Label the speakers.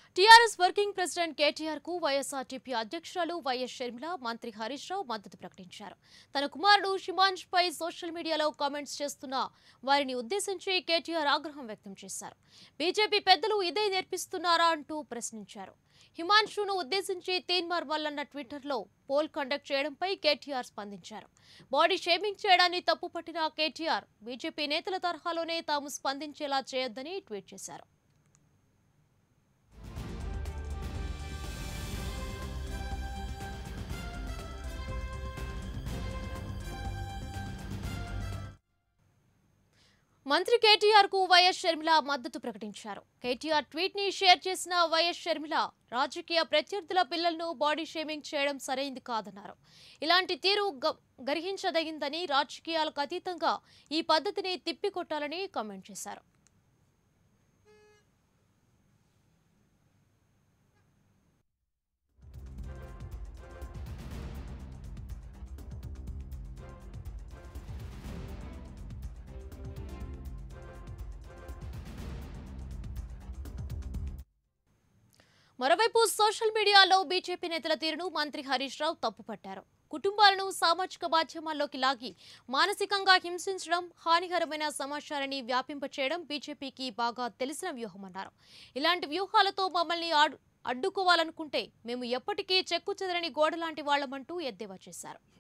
Speaker 1: TRS working president KTR కు YSRTP అధ్యక్షురాలు YS Sharmila మంత్రి హరీష్ రావు మద్దతు ప్రకటించారు తన కుమారుడు షిమాంష్ పై సోషల్ మీడియాలో కామెంట్స్ చేస్తున్న వారిని ఉద్దేశించి కేటీఆర్ ఆగ్రహం వ్యక్తం చేశారు బీజేపీ పెద్దలు ఇదే నేర్పిస్తున్నారా అంటూ ప్రశ్నించారు హిమాంశును ఉద్దేశించి తీన్మార్ మల్లన్న ట్విట్టర్లో పోల్ కండక్ట్ చేయడంపై కేటీఆర్ స్పందించారు బాడీ షేమింగ్ చేయడాన్ని తప్పుపట్టిన కేటీఆర్ బీజేపీ నేతల తరహాలోనే తాము స్పందించేలా చేయొద్దని ట్వీట్ చేశారు మంత్రి కేటీఆర్ కు వైఎస్ షర్మిల మద్దతు ప్రకటించారు కేటీఆర్ ట్వీట్ ని షేర్ చేసిన వైఎస్ షర్మిల రాజకీయ ప్రత్యర్థుల పిల్లలను బాడీ షేమింగ్ చేయడం సరైంది కాదన్నారు ఇలాంటి తీరు గ- గర్హించదగిందని రాజకీయాలకు అతీతంగా ఈ పద్ధతిని తిప్పికొట్టాలని కామెంట్ చేశారు మరోవైపు సోషల్ మీడియాలో బీజేపీ నేతల తీరును మంత్రి హరీష్ రావు తప్పుపట్టారు కుటుంబాలను సామాజిక మాధ్యమాల్లోకి లాగి మానసికంగా హింసించడం హానికరమైన సమాచారాన్ని వ్యాపింపచేయడం బీజేపీకి బాగా తెలిసిన వ్యూహమన్నారు ఇలాంటి వ్యూహాలతో మమ్మల్ని ఆడు- అడ్డుకోవాలనుకుంటే మేము ఎప్పటికీ చెక్కు చెదరని గోడ లాంటి వాళ్లమంటూ ఎద్దేవా చేశారు